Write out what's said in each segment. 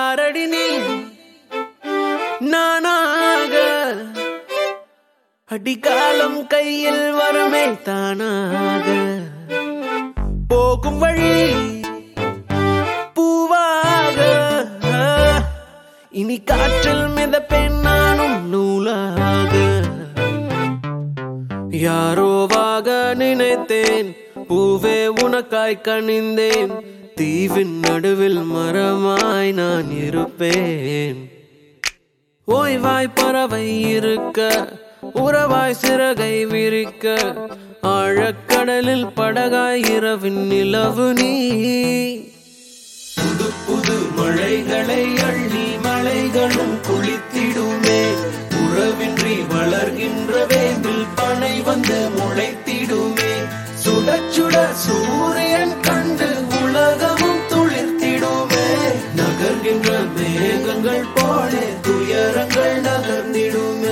யாரடி நீ நானாக அடிகாலம் கையில் வரமே தானாக போகும் வழி பூவாக இனி காற்றில் மிதப்பேன் நானும் நூலாக யாரோவாக நினைத்தேன் பூவே உனக்காய் கனிந்தேன் தீவின் நடுவில் மரமாய் நான் இருப்பேன் ஓய்வாய் பறவை இருக்க உறவாய் சிறகை விரிக்க ஆழக்கடலில் படகாய் இரவின் நிலவு நீ புது புது மழைகளை அள்ளி மலைகளும் குளித்திடுமே உறவின்றி வளர்கின்ற வேம்பில் பனை வந்து முளைத்திடுமே சுட சுட சூரியன் கண்டு உலகமும் துளிர்த்திடுமே நகர்கின்ற மேகங்கள் போல துயரங்கள் நகர்ந்திடுமே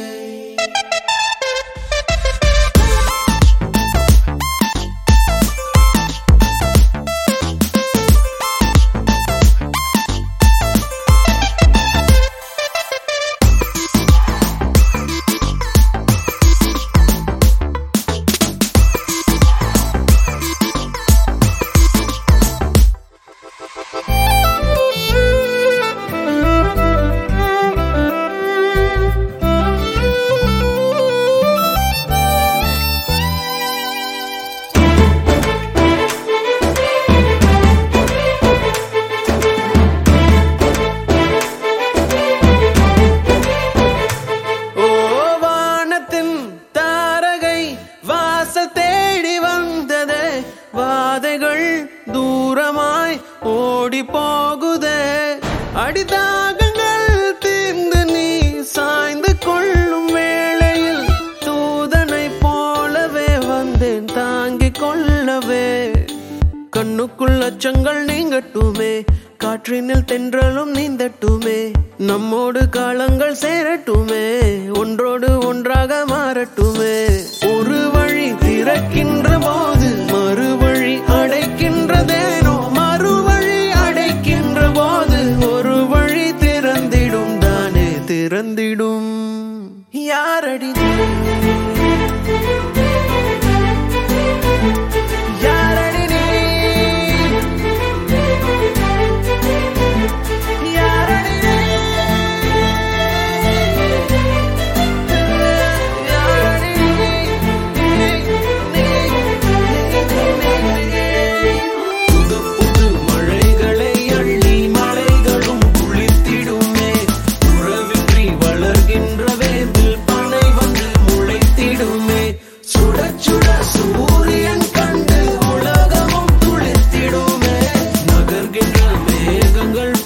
ஓ வானத்தின் தாரகை வாச தேடி வந்ததே வாதைகள் தூரமாய் ஓடி போகுதே அடிதாகங்கள் தீர்ந்து நீ சாய்ந்து கொள்ளும் வேளையில் தூதனை போலவே வந்தேன் தாங்கிக் கொள்ளவே கண்ணுக்குள் அச்சங்கள் நீங்கட்டுமே காற்றினில் தென்றலும் நீந்தட்டுமே நம்மோடு காலங்கள் சேரட்டுமே ஒன்றோடு ஒன்றாக மாறட்டுமே ஒரு வழி திறக்கின்ற போது மறுவழி அடைக்கின்றதேனோ மறுவழி அடைக்கின்ற போது ஒரு வழி திறந்திடும் தானே திறந்திடும் யாரடி நீ? யாரடி நீ? யாரடி நீ? யாரடி நீ? புது புது மழைகளை அள்ளி மலைகளும் குளித்திடுமே உறவின்றி வளர்கின்ற வேம்பில் பனை வந்து முளைத்திடுமே சுட சுட சூரியன் கண்டு உலகமும் துளித்திடுமே நகர்கின்ற மேகங்கள்